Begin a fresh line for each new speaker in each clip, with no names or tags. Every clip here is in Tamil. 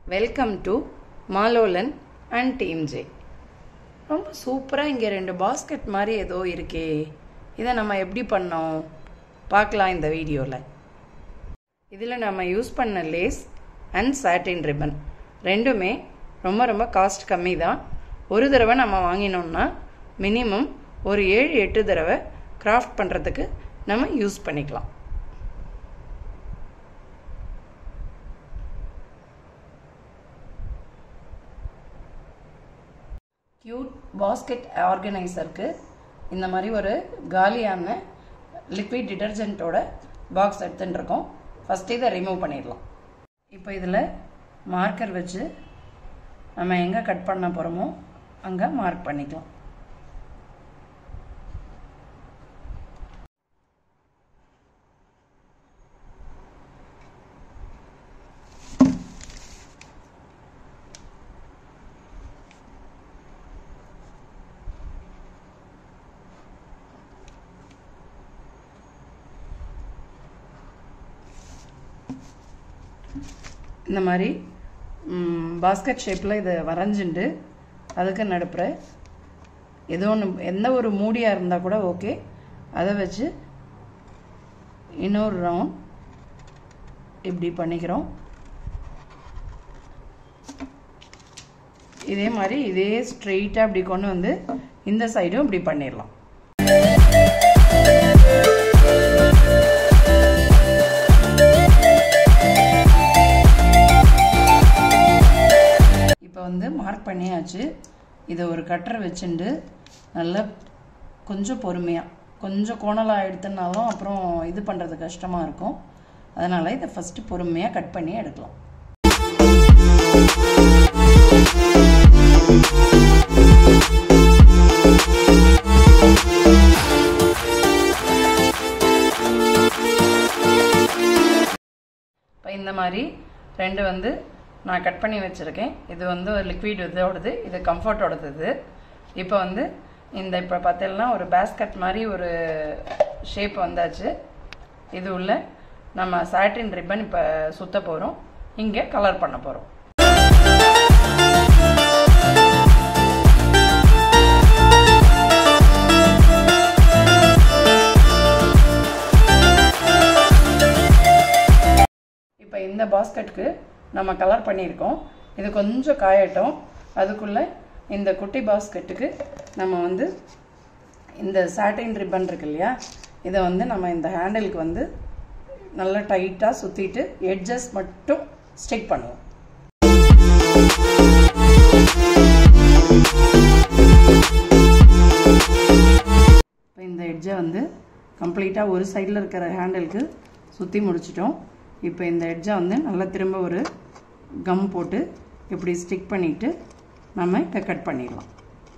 welcome to Malolan and team J ரொம்ப சூப்பராக இங்கே ரெண்டு பாஸ்கெட் மாதிரி ஏதோ இருக்கே இதை நம்ம எப்படி பண்ணோம் பார்க்கலாம் இந்த வீடியோவில் இதில் நம்ம யூஸ் பண்ண லேஸ் அண்ட் சாட்டின் ரிப்பன் ரெண்டுமே ரொம்ப ரொம்ப காஸ்ட் கம்மி தான் ஒரு தடவை நம்ம வாங்கினோம்னா மினிமம் ஒரு ஏழு எட்டு தடவை கிராஃப்ட் பண்ணுறதுக்கு நம்ம யூஸ் பண்ணிக்கலாம் க்யூட் பாஸ்கெட் ஆர்கனைசருக்கு இந்த மாதிரி ஒரு காலியான லிக்விட் டிடர்ஜென்ட்டோட பாக்ஸ் எடுத்துகிட்டு இருக்கோம் ஃபஸ்ட்டு இதை ரிமூவ் பண்ணிடலாம் இப்போ இதில் மார்க்கர் வச்சு நம்ம எங்கே கட் பண்ண போகிறோமோ அங்கே மார்க் பண்ணிக்கலாம் இந்த மாதிரி பாஸ்கெட் ஷேப்பில் இதை வரைஞ்சிண்டு அதுக்கு நடுப்புற ஏதோ ஒன்று எந்த ஒரு மூடியாக இருந்தால் கூட ஓகே அதை வச்சு இன்னொரு ரவுண்ட் இப்படி பண்ணிக்கிறோம் இதே மாதிரி இதே ஸ்ட்ரெயிட்டாக இப்படி கொண்டு வந்து இந்த சைடும் இப்படி பண்ணிடலாம் இப்போ வந்து மார்க் பண்ணியாச்சு இதை ஒரு கட்டரை வச்சுண்டு நல்லா கொஞ்சம் பொறுமையாக கொஞ்சம் கோணலாக எடுத்தனாலும் அப்புறம் இது பண்ணுறது கஷ்டமாக இருக்கும் அதனால் இதை ஃபஸ்ட்டு பொறுமையாக கட் பண்ணி எடுக்கலாம் இப்போ இந்த மாதிரி ரெண்டு வந்து நான் கட் பண்ணி வச்சுருக்கேன் இது வந்து லிக்விட் இதோடது இது கம்ஃபர்ட்டோடது இது இப்போ வந்து இந்த இப்போ பார்த்தீங்கன்னா ஒரு பேஸ்கட் மாதிரி ஒரு ஷேப் வந்தாச்சு இது உள்ள நம்ம சாட்டின் ரிப்பன் இப்போ சுத்த போகிறோம் இங்கே கலர் பண்ண போகிறோம் இப்போ இந்த பாஸ்கெட்டுக்கு நம்ம கலர் பண்ணியிருக்கோம் இது கொஞ்சம் காயட்டும் அதுக்குள்ளே இந்த குட்டி பாஸ்கெட்டுக்கு நம்ம வந்து இந்த சாட்டின் ரிப்பன் இருக்கு இல்லையா இதை வந்து நம்ம இந்த ஹேண்டிலுக்கு வந்து நல்லா டைட்டாக சுற்றிட்டு எட்ஜஸ் மட்டும் ஸ்டிக் பண்ணுவோம் இப்போ இந்த எட்ஜை வந்து கம்ப்ளீட்டாக ஒரு சைடில் இருக்கிற ஹேண்டிலுக்கு சுற்றி முடிச்சிட்டோம் இப்போ இந்த எட்ஜை வந்து நல்லா திரும்ப ஒரு கம் போட்டு இப்படி ஸ்டிக் பண்ணிவிட்டு நம்ம இதை கட் பண்ணிடலாம்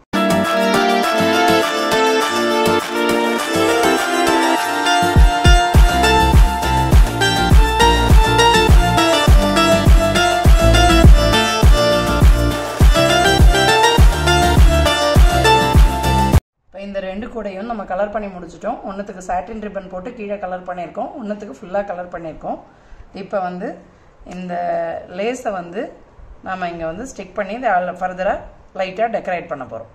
இப்போ இந்த ரெண்டு கூடையும் நம்ம கலர் பண்ணி முடிச்சிட்டோம் ஒன்றுத்துக்கு சாட்டின் ரிப்பன் போட்டு கீழே கலர் பண்ணியிருக்கோம் ஒன்றுத்துக்கு ஃபுல்லாக கலர் பண்ணியிருக்கோம் இப்போ வந்து இந்த லேஸை வந்து நாம் இங்கே வந்து ஸ்டிக் பண்ணி இதை ஃபர்தராக லைட்டாக டெக்கரேட் பண்ண போகிறோம்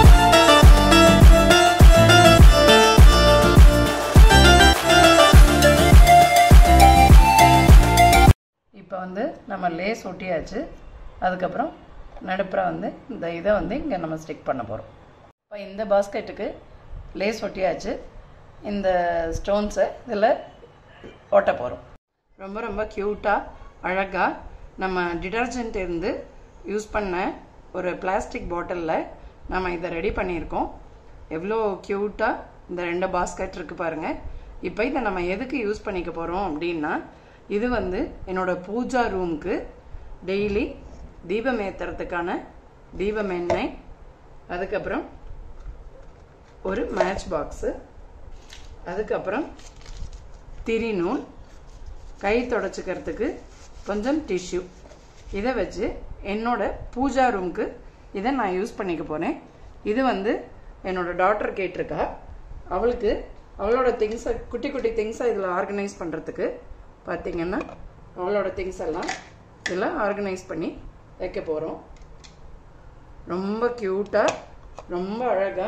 இப்போ வந்து நம்ம லேஸ் ஒட்டியாச்சு அதுக்கப்புறம் நடுப்புற வந்து இந்த இதை வந்து இங்கே நம்ம ஸ்டிக் பண்ண போகிறோம் இப்போ இந்த பாஸ்கெட்டுக்கு லேஸ் ஒட்டியாச்சு இந்த ஸ்டோன்ஸை இதில் ஓட்ட போகிறோம் ரொம்ப ரொம்ப க்யூட்டாக அழகாக நம்ம டிடர்ஜென்ட் இருந்து யூஸ் பண்ண ஒரு பிளாஸ்டிக் பாட்டிலில் நம்ம இதை ரெடி பண்ணியிருக்கோம் எவ்வளோ க்யூட்டாக இந்த ரெண்டு பாஸ்கெட் இருக்குது பாருங்கள் இப்போ இதை நம்ம எதுக்கு யூஸ் பண்ணிக்க போகிறோம் அப்படின்னா இது வந்து என்னோடய பூஜா ரூமுக்கு டெய்லி தீபம் ஏற்றுறதுக்கான தீபம் எண்ணெய் அதுக்கப்புறம் ஒரு மேட்ச் பாக்ஸு அதுக்கப்புறம் திரி நூல் கை தொடச்சிக்கிறதுக்கு கொஞ்சம் டிஷ்யூ இதை வச்சு என்னோட பூஜா ரூமுக்கு இதை நான் யூஸ் பண்ணிக்க போகிறேன் இது வந்து என்னோட டாட்டர் கேட்டிருக்கா அவளுக்கு அவளோட திங்ஸை குட்டி குட்டி திங்ஸை இதில் ஆர்கனைஸ் பண்ணுறதுக்கு பார்த்தீங்கன்னா அவளோட திங்ஸ் எல்லாம் இதெல்லாம் ஆர்கனைஸ் பண்ணி வைக்க போகிறோம் ரொம்ப க்யூட்டாக ரொம்ப அழகாக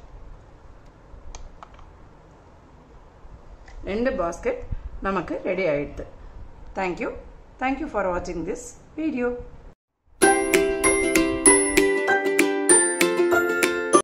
ரெண்டு பாஸ்கெட் நமக்கு ரெடி ஆயிடுது தேங்க்யூ தேங்க்யூ ஃபார் வாட்சிங் திஸ் வீடியோ